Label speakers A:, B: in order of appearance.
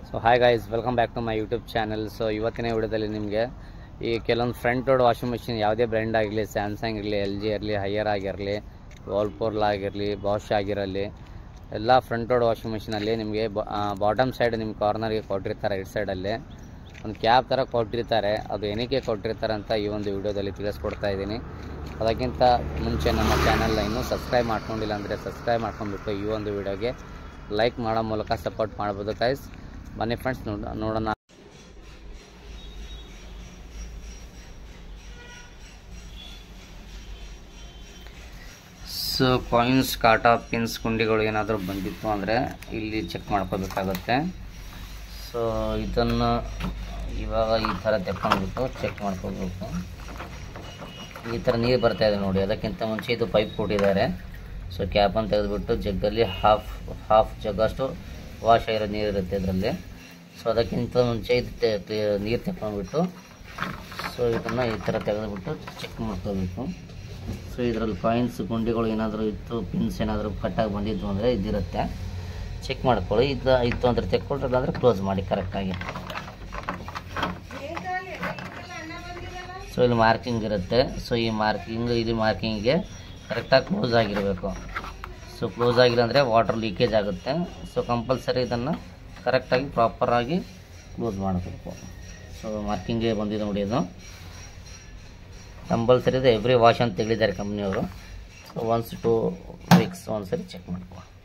A: so hi guys welcome back to my YouTube channel so ಇವತ್ತಿನ ವಿಡಿಯೋದಲ್ಲಿ ನಿಮಗೆ ಈ ಕೆಲವೊಂದು ಫ್ರಂಟ್ ಲೋಡ್ ವಾಷಿಂಗ್ ಮಿಷಿನ್ ಯಾವುದೇ ಬ್ರ್ಯಾಂಡ್ ಆಗಿರಲಿ ಸ್ಯಾಮ್ಸಂಗ್ ಇರಲಿ ಎಲ್ ಜಿ ಇರಲಿ ಹೈಯರ್ ಆಗಿರಲಿ ವಾಲ್ಪೋರ್ಲ್ ಆಗಿರಲಿ ಬಾಷ್ ಆಗಿರಲಿ ಎಲ್ಲ ಫ್ರಂಟ್ ಲೋಡ್ ವಾಷಿಂಗ್ ಮಿಷಿನಲ್ಲಿ ನಿಮಗೆ ಬಾಟಮ್ ಸೈಡ್ ನಿಮ್ಮ ಕಾರ್ನರ್ಗೆ ಕೊಟ್ಟಿರ್ತಾರೆ ರೈಟ್ ಸೈಡಲ್ಲಿ ಒಂದು ಕ್ಯಾಬ್ ಥರ ಕೊಟ್ಟಿರ್ತಾರೆ ಅದು ಏನಕ್ಕೆ ಕೊಟ್ಟಿರ್ತಾರೆ ಅಂತ ಈ ಒಂದು ವಿಡಿಯೋದಲ್ಲಿ ತಿಳಿಸ್ಕೊಡ್ತಾ ಇದ್ದೀನಿ ಅದಕ್ಕಿಂತ ಮುಂಚೆ ನಮ್ಮ ಚಾನಲ್ನ ಇನ್ನೂ ಸಬ್ಸ್ಕ್ರೈಬ್ ಮಾಡ್ಕೊಂಡಿಲ್ಲ ಅಂದರೆ ಸಬ್ಸ್ಕ್ರೈಬ್ ಮಾಡ್ಕೊಂಡ್ಬಿಟ್ಟು ಈ ಒಂದು ವಿಡಿಯೋಗೆ ಲೈಕ್ ಮಾಡೋ ಮೂಲಕ ಸಪೋರ್ಟ್ ಮಾಡ್ಬೋದು ಗೈಸ್ ಬನ್ನಿ ಫ್ರೆಂಡ್ಸ್ ನೋಡ ನೋಡೋಣ ಸೊ ಕಾಯಿನ್ಸ್ ಕಾಟಾ ಪಿನ್ಸ್ ಕುಂಡಿಗಳು ಏನಾದರೂ ಬಂದಿತ್ತು ಅಂದರೆ ಇಲ್ಲಿ ಚೆಕ್ ಮಾಡ್ಕೋಬೇಕಾಗುತ್ತೆ ಸೊ ಇದನ್ನು ಇವಾಗ ಈ ಥರ ತೆಕ್ಕೊಂಡ್ಬಿಟ್ಟು ಚೆಕ್ ಮಾಡ್ಕೋಬೇಕು ಈ ಥರ ನೀರು ಬರ್ತಾ ಇದೆ ನೋಡಿ ಅದಕ್ಕಿಂತ ಮುಂಚೆ ಇದು ಪೈಪ್ ಕೊಟ್ಟಿದ್ದಾರೆ ಸೊ ಕ್ಯಾಪನ್ನು ತೆಗೆದುಬಿಟ್ಟು ಜಗ್ಗಲ್ಲಿ ಹಾಫ್ ಹಾಫ್ ಜಗ್ಗಷ್ಟು ವಾಶ್ ಆಗಿರೋ ನೀರು ಇರುತ್ತೆ ಇದರಲ್ಲಿ ಸೊ ಅದಕ್ಕಿಂತ ಮುಂಚೆ ಇದು ತೆ- ತೆ- ನೀರು ತೆಕ್ಕೊಂಡ್ಬಿಟ್ಟು ಸೊ ಇದನ್ನು ಈ ಥರ ತೆಗೆದುಬಿಟ್ಟು ಚೆಕ್ ಮಾಡ್ಕೋಬೇಕು ಸೊ ಇದರಲ್ಲಿ ಕಾಯಿನ್ಸ್ ಗುಂಡಿಗಳು ಏನಾದರೂ ಇತ್ತು ಪಿನ್ಸ್ ಏನಾದರೂ ಕಟ್ಟಾಗಿ ಬಂದಿದ್ದು ಅಂದರೆ ಇದಿರುತ್ತೆ ಚೆಕ್ ಮಾಡ್ಕೊಳ್ಳಿ ಇದು ಇತ್ತು ಅಂದರೆ ತೆಕ್ಕೊಳ್ರಲ್ಲ ಅಂದರೆ ಕ್ಲೋಸ್ ಮಾಡಿ ಕರೆಕ್ಟಾಗಿ ಸೊ ಇಲ್ಲಿ ಮಾರ್ಕಿಂಗ್ ಇರುತ್ತೆ ಸೊ ಈ ಮಾರ್ಕಿಂಗ್ ಇದು ಮಾರ್ಕಿಂಗಿಗೆ ಕರೆಕ್ಟಾಗಿ ಕ್ಲೋಸ್ ಆಗಿರಬೇಕು ಸೊ ಕ್ಲೋಸ್ ಆಗಿಲ್ಲ ಅಂದರೆ ವಾಟರ್ ಲೀಕೇಜ್ ಆಗುತ್ತೆ ಸೊ ಕಂಪಲ್ಸರಿ ಇದನ್ನು ಕರೆಕ್ಟಾಗಿ ಪ್ರಾಪರಾಗಿ ಕ್ಲೋಸ್ ಮಾಡಬೇಕು ಸೊ ಮಾರ್ಕಿಂಗ್ಗೆ ಬಂದಿದೆ ನೋಡಿ ಇದು ಕಂಪಲ್ಸರಿ ಇದು ಎವ್ರಿ ವಾಶ್ ಅಂತ ತೆಗೆದಿದ್ದಾರೆ ಕಂಪ್ನಿಯವರು ಸೊ ಒನ್ಸ್ ಟು ವೀಕ್ಸ್ ಒಂದ್ಸರಿ ಚೆಕ್ ಮಾಡ್ಕೊ